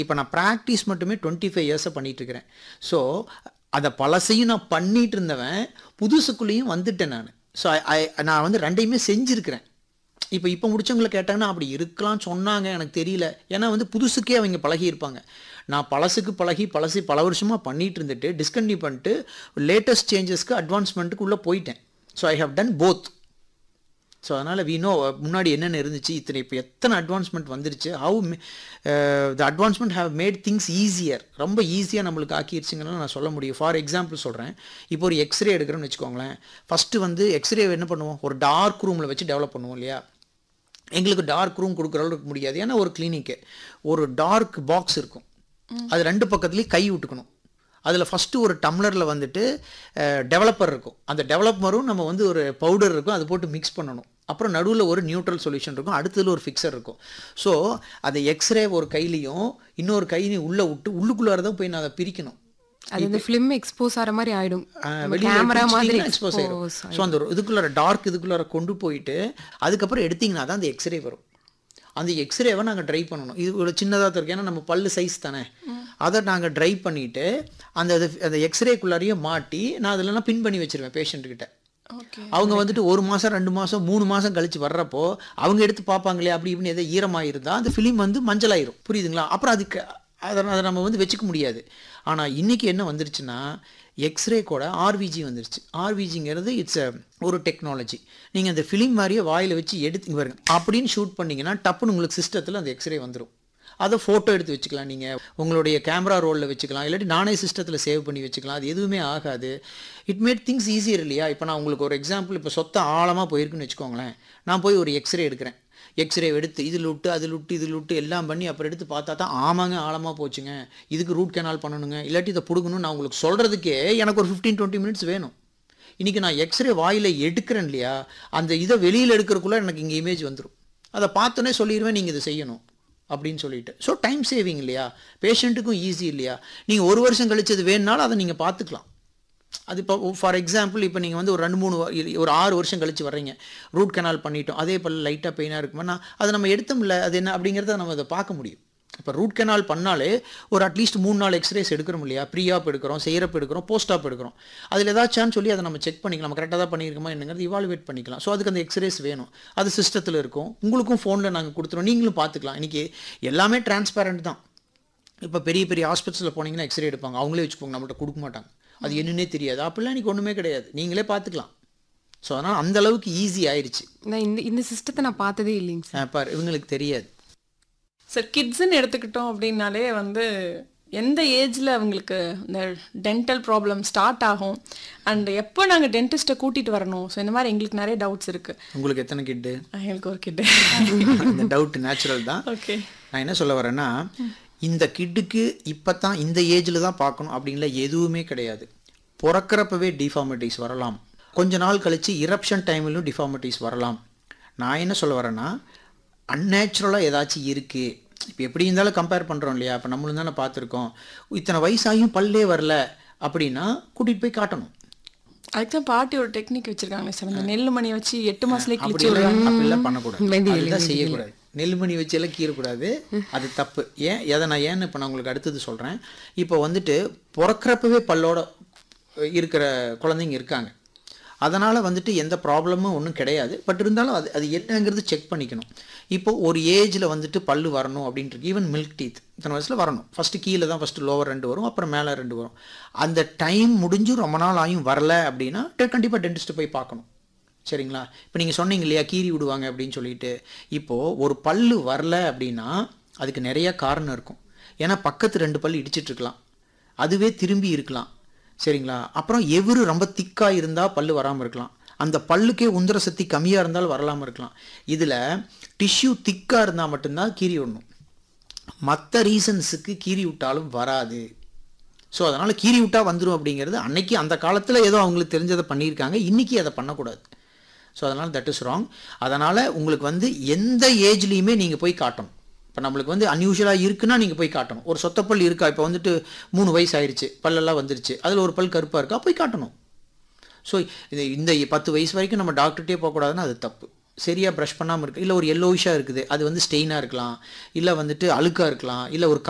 இப்போ நான் ப்ராக்டிஸ் மட்டுமே டுவெண்ட்டி ஃபைவ் இயர்ஸை பண்ணிட்டு இருக்கிறேன் ஸோ அதை பழசையும் நான் பண்ணிட்டு இருந்தவன் புதுசுக்குள்ளேயும் வந்துட்டேன் நான் ஸோ நான் வந்து ரெண்டையுமே செஞ்சுருக்கிறேன் இப்போ இப்போ முடிச்சவங்கள கேட்டாங்கன்னா அப்படி இருக்கலாம்னு சொன்னாங்க எனக்கு தெரியல ஏன்னா வந்து புதுசுக்கே அவங்க பழகியிருப்பாங்க நான் பழசுக்கு பழகி பழசு பல வருஷமாக பண்ணிட்டு இருந்துட்டு டிஸ்கண்டினியூ பண்ணிட்டு லேட்டஸ்ட் சேஞ்சஸ்க்கு அட்வான்ஸ்மெண்ட்டுக்கு உள்ளே போயிட்டேன் so I have done both so அதனால் வி நோ முன்னாடி என்னென்ன இருந்துச்சு இத்தனை இப்போ எத்தனை அட்வான்ஸ்மெண்ட் வந்துருச்சு how the advancement have made things easier ரொம்ப ஈஸியாக நம்மளுக்கு ஆக்கிருச்சுங்கன்னு நான் சொல்ல முடியும் ஃபார் எக்ஸாம்பிள் சொல்கிறேன் இப்போ ஒரு எக்ஸ்ரே எடுக்கிறோன்னு வச்சுக்கோங்களேன் ஃபஸ்ட்டு வந்து எக்ஸ்ரே என்ன பண்ணுவோம் ஒரு டார்க் ரூமில் வச்சு டெவலப் பண்ணுவோம் இல்லையா எங்களுக்கு டார்க் ரூம் கொடுக்குற அளவுக்கு முடியாது ஏன்னா ஒரு கிளினிக்கு ஒரு டார்க் பாக்ஸ் இருக்கும் அது ரெண்டு பக்கத்துலேயும் கை விட்டுக்கணும் அதில் ஃபஸ்ட்டு ஒரு டம்ளரில் வந்துட்டு டெவலப்பர் இருக்கும் அந்த டெவலப்பரும் நம்ம வந்து ஒரு பவுடர் இருக்கும் அது போட்டு மிக்ஸ் பண்ணணும் அப்புறம் நடுவில் ஒரு நியூட்ரல் சொல்யூஷன் இருக்கும் அடுத்ததுல ஒரு ஃபிக்சர் இருக்கும் ஸோ அதை எக்ஸ்ரே ஒரு கையிலையும் இன்னொரு கையிலையும் உள்ளே விட்டு உள்ளுக்குள்ளார தான் போய் நான் அதை பிரிக்கணும் அது இந்த ஃபிலிம் எக்ஸ்போஸ் ஆகிற மாதிரி ஆயிடும் கேமரா மாதிரி எக்ஸ்போஸ் ஆயிடும் expose ஸோ அந்த ஒரு இதுக்குள்ளார டார்க் இதுக்குள்ளார கொண்டு போயிட்டு அதுக்கப்புறம் எடுத்தீங்கன்னா தான் அந்த எக்ஸ்ரே வரும் அந்த எக்ஸ்ரேவை நாங்கள் ட்ரை பண்ணணும் இது ஒரு சின்னதாக இருக்கு ஏன்னா நம்ம பல்லு சைஸ் தானே அதை நாங்கள் ட்ரை பண்ணிவிட்டு அந்த இது- அந்த எக்ஸ்ரேக்குள்ளாரையும் மாட்டி நான் அதிலலாம் பின் பண்ணி வச்சிருவேன் பேஷண்ட்டுக்கிட்ட ஓகே அவங்க வந்துட்டு ஒரு மாதம் ரெண்டு மாதம் மூணு மாதம் கழிச்சு வர்றப்போ அவங்க எடுத்து பார்ப்பாங்களே அப்படி இப்படின்னு எதாவது ஈரமாக இருந்தால் அந்த ஃபிலிம் வந்து மஞ்சளாயிரும் புரியுதுங்களா அப்புறம் அதுக்கு அதை அதை நம்ம வந்து வச்சுக்க முடியாது ஆனால் இன்றைக்கி என்ன வந்துருச்சுன்னா எக்ஸ்ரே கூட ஆர்விஜி வந்துருச்சு ஆர்விஜிங்கிறது இட்ஸ் ஒரு டெக்னாலஜி நீங்கள் அந்த ஃபிலிம் மாதிரியே வாயில் வச்சு எடுத்து இங்க பாருங்க அப்படின்னு ஷூட் பண்ணீங்கன்னா டப்புன்னு உங்களுக்கு சிஸ்டத்தில் அந்த எக்ஸ்ரே வந்துடும் அதை ஃபோட்டோ எடுத்து வச்சுக்கலாம் நீங்கள் உங்களுடைய கேமரா ரோலில் வச்சுக்கலாம் இல்லாட்டி நானே சிஸ்டத்தில் சேவ் பண்ணி வச்சுக்கலாம் அது எதுவுமே ஆகாது இட் மேட் திங்ஸ் ஈஸியர் இல்லையா இப்போ நான் உங்களுக்கு ஒரு எக்ஸாம்பிள் இப்போ சொத்த ஆழமாக போயிருக்குன்னு வச்சுக்கோங்களேன் நான் போய் ஒரு எக்ஸ்ரே எடுக்கிறேன் எக்ஸ்ரே எடுத்து இதில் விட்டு அதில் விட்டு இதில் விட்டு எல்லாம் பண்ணி அப்புறம் எடுத்து பார்த்தா தான் ஆமாங்க ஆழமாக போச்சுங்க இதுக்கு ரூட் கெனால் பண்ணணுங்க இல்லாட்டி இதை பிடுங்கணும் நான் உங்களுக்கு சொல்கிறதுக்கே எனக்கு ஒரு ஃபிஃப்டீன் டுவெண்ட்டி மினிட்ஸ் வேணும் இன்றைக்கி நான் எக்ஸ்ரே வாயில் எடுக்கிறேன் இல்லையா அந்த இதை வெளியில் எடுக்கிறதுக்குள்ளே எனக்கு இங்கே இமேஜ் வந்துடும் அதை பார்த்தோன்னே சொல்லிடுவேன் நீங்கள் இதை செய்யணும் அப்படின்னு சொல்லிட்டு ஸோ டைம் சேவிங் இல்லையா பேஷண்ட்டுக்கும் ஈஸி இல்லையா நீங்கள் ஒரு வருஷம் கழிச்சது வேணுனாலும் அதை நீங்கள் பார்த்துக்கலாம் அது இப்போ ஃபார் எக்ஸாம்பிள் இப்போ நீங்கள் வந்து ஒரு ரெண்டு மூணு வ- இ- ஒரு ஆறு வருஷம் கழிச்சு வர்றீங்க ரூட் கனால் பண்ணிட்டோம் அதே போல் லைட்டாக பெயினாக இருக்குமானா அதை நம்ம எடுத்தோம்ல அது என்ன அப்படிங்கிறத நம்ம அதை பார்க்க முடியும் இப்போ ரூட் கனால் பண்ணாலே ஒரு அட்லீஸ்ட் மூணு நாலு எக்ஸ்ரேஸ் எடுக்கிறோம் இல்லையா ப்ரீ ஆப் எடுக்கிறோம் செய்யறப் எடுக்கிறோம் போஸ்ட் ஆப் எடுக்கிறோம் அதில் ஏதாச்சும் சொல்லி அதை நம்ம செக் பண்ணிக்கலாம் நம்ம கரெக்டாக தான் பண்ணியிருக்கோமா என்னங்கிறது இவாலுவேட் பண்ணிக்கலாம் ஸோ அதுக்கு அந்த எக்ஸ்ரேஸ் வேணும் அது சிஸ்டத்தில் இருக்கும் உங்களுக்கும் ஃபோனில் நாங்கள் கொடுத்துருவோம் நீங்களும் பார்த்துக்கலாம் இன்றைக்கி எல்லாமே டிரான்ஸ்பேரண்ட் தான் இப்போ பெரிய பெரிய ஹாஸ்பிட்டலில் போனீங்கன்னா எக்ஸ்ரே எடுப்பாங்க அவங்களே வச்சுப்போங்க நம்மள்ட்ட கொடுக்க மாட்டாங்க அது என்னன்னே தெரியாது அப்படிலாம் இன்னைக்கு ஒன்றுமே கிடையாது நீங்களே பார்த்துக்கலாம் ஸோ அதனால் அந்த அளவுக்கு ஈஸி ஆயிடுச்சு நான் இந்த இந்த சிஸ்டத்தை நான் பார்த்ததே இல்லைங்க சார் அஹ் பாரு இவங்களுக்கு தெரியாது சார் கிட்ஸ்ன்னு எடுத்துக்கிட்டோம் அப்படின்னாலே வந்து எந்த ஏஜில் அவங்களுக்கு இந்த டென்டல் ப்ராப்ளம் ஸ்டார்ட் ஆகும் அண்ட் எப்போ நாங்கள் டென்டிஸ்ட்டை கூட்டிகிட்டு வரணும் ஸோ இந்த மாதிரி எங்களுக்கு நிறைய டவுட்ஸ் இருக்குது உங்களுக்கு எத்தனை கிட்டு எங்களுக்கு ஒரு கிட்டு இந்த டவுட் நேச்சுரல் தான் ஓகே நான் என்ன சொல்ல வரேன்னா இந்த கிட்டுக்கு இப்போ தான் இந்த ஏஜில் தான் பார்க்கணும் அப்படின்ல எதுவுமே கிடையாது பிறக்கிறப்பவே டிஃபார்மிட்டிஸ் வரலாம் கொஞ்ச நாள் கழித்து இரப்ஷன் டைம்லையும் டிஃபார்மிட்டிஸ் வரலாம் நான் என்ன சொல்ல வரேன்னா அன்நேச்சுரலாக ஏதாச்சும் இருக்குது இப்போ எப்படி இருந்தாலும் கம்பேர் பண்ணுறோம் இல்லையா இப்போ நம்மளும் தானே பார்த்துருக்கோம் இத்தனை வயசாகியும் பல்லே வரல அப்படின்னா கூட்டிகிட்டு போய் காட்டணும் அதுக்கு தான் பாட்டி ஒரு டெக்னிக் வச்சிருக்காங்களே சார் அந்த நெல் மணியை வச்சு எட்டு மாசத்துலயே அப்படி கிழிச்சு விடுறாங்க அப்படிலாம் பண்ணக்கூடாது வெந்தி அதுதான் செய்யக்கூடாது நெல்மணி வச்செல்லாம் கீறக்கூடாது அது தப்பு ஏன் எதை நான் ஏன்னு இப்போ நான் உங்களுக்கு அடுத்தது சொல்கிறேன் இப்போ வந்துட்டு பிறக்கிறப்பவே பல்லோட இருக்கிற குழந்தைங்க இருக்காங்க அதனால் வந்துட்டு எந்த ப்ராப்ளமும் ஒன்றும் கிடையாது பட் இருந்தாலும் அது அது என்னங்கிறது செக் பண்ணிக்கணும் இப்போ ஒரு ஏஜில் வந்துட்டு பல்லு வரணும் அப்படின்ட்டு ஈவன் மில்க் டீத் இத்தனை வயசில் வரணும் ஃபஸ்ட்டு கீழே தான் ஃபஸ்ட்டு லோவர் ரெண்டு வரும் அப்புறம் மேலே ரெண்டு வரும் அந்த டைம் முடிஞ்சு ரொம்ப நாள் ஆயும் வரல அப்படின்னா கண்டிப்பாக டென்டிஸ்ட்டு போய் பார்க்கணும் சரிங்களா இப்போ நீங்கள் சொன்னீங்க இல்லையா கீறி விடுவாங்க அப்படின்னு சொல்லிட்டு இப்போது ஒரு பல்லு வரல அப்படின்னா அதுக்கு நிறைய காரணம் இருக்கும் ஏன்னா பக்கத்து ரெண்டு பல்லு இடிச்சிட்டு இருக்கலாம் அதுவே திரும்பி இருக்கலாம் சரிங்களா அப்புறம் எவரு ரொம்ப திக்காக இருந்தால் பல்லு வராமல் இருக்கலாம் அந்த பல்லுக்கே உந்திர சக்தி கம்மியாக இருந்தால் வரலாமல் இருக்கலாம் இதில் டிஷ்யூ திக்காக இருந்தால் மட்டும்தான் கீறி விடணும் மற்ற ரீசன்ஸுக்கு கீறி விட்டாலும் வராது ஸோ அதனால் கீறி விட்டா வந்துடும் அப்படிங்கிறது அன்னைக்கு அந்த காலத்தில் ஏதோ அவங்களுக்கு தெரிஞ்சதை பண்ணியிருக்காங்க இன்றைக்கி அதை பண்ணக்கூடாது ஸோ அதனால் தட் இஸ் ராங் அதனால் உங்களுக்கு வந்து எந்த ஏஜ்லேயுமே நீங்கள் போய் காட்டணும் இப்போ நம்மளுக்கு வந்து அன்யூஷுவலாக இருக்குன்னா நீங்கள் போய் காட்டணும் ஒரு சொத்தப்பல் இருக்கா இப்போ வந்துட்டு மூணு வயசு ஆயிடுச்சு பல்லெல்லாம் வந்துருச்சு அதில் ஒரு பல் கருப்பாக இருக்கா போய் காட்டணும் ஸோ இது இந்த பத்து வயசு வரைக்கும் நம்ம டாக்டர்கிட்டே போகக்கூடாதுன்னா அது தப்பு சரியாக ப்ரஷ் பண்ணாமல் இருக்கு இல்லை ஒரு எல்லோயிஷாக இருக்குது அது வந்து ஸ்டெயினாக இருக்கலாம் இல்லை வந்துட்டு அழுக்காக இருக்கலாம் இல்லை ஒரு